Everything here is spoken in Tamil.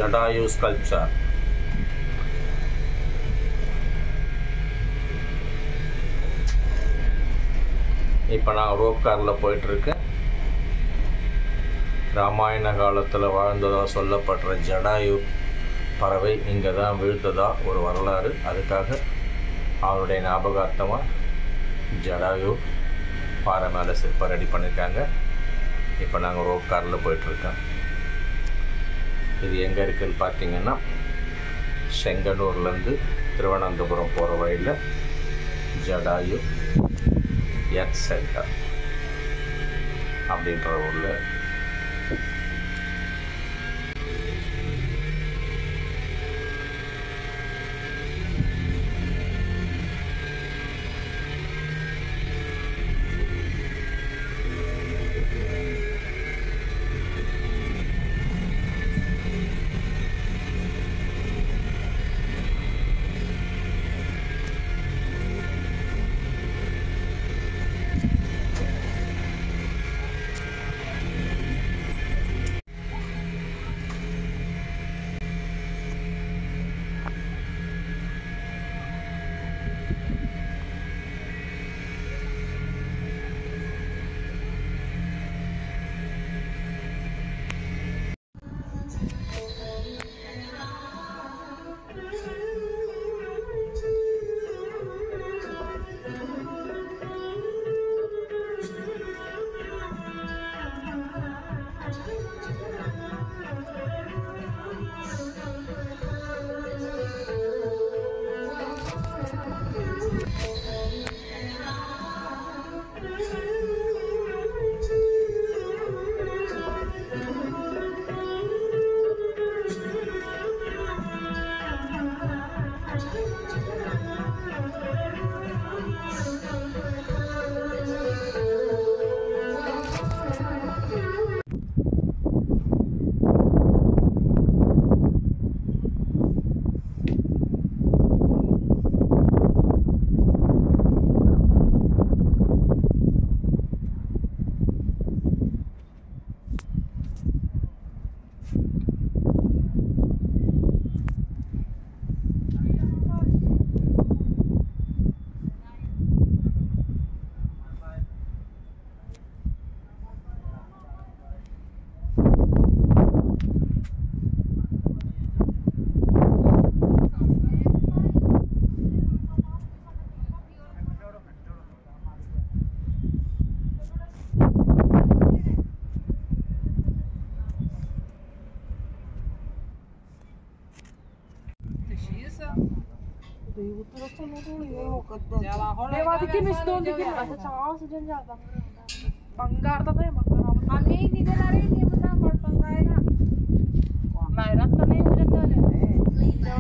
ஜடாயு ஸ்கல்ப்சர் இப்போ நான் ரோப் காரில் போயிட்டுருக்கேன் ராமாயண காலத்தில் வாழ்ந்ததாக சொல்லப்படுற ஜடாயு பறவை இங்கே தான் வீழ்ந்ததா ஒரு வரலாறு அதுக்காக அவருடைய ஞாபகார்த்தமாக ஜடாயு பாறை மேலே சிற்பம் ரெடி பண்ணியிருக்காங்க இப்போ நாங்கள் ரோப் காரில் போயிட்டுருக்கோம் இது எங்கே இருக்குதுன்னு பார்த்தீங்கன்னா செங்கனூர்லேருந்து திருவனந்தபுரம் போகிற வழியில் ஜடாயு எர்த் சென்டர் அப்படின்ற ஊரில் Levati mi sto di che ciao si già va. Pangarda te mangara. आम्ही तिथे अरे ते म्हणा पडपंगायला मायरात तर नाही उजत झालं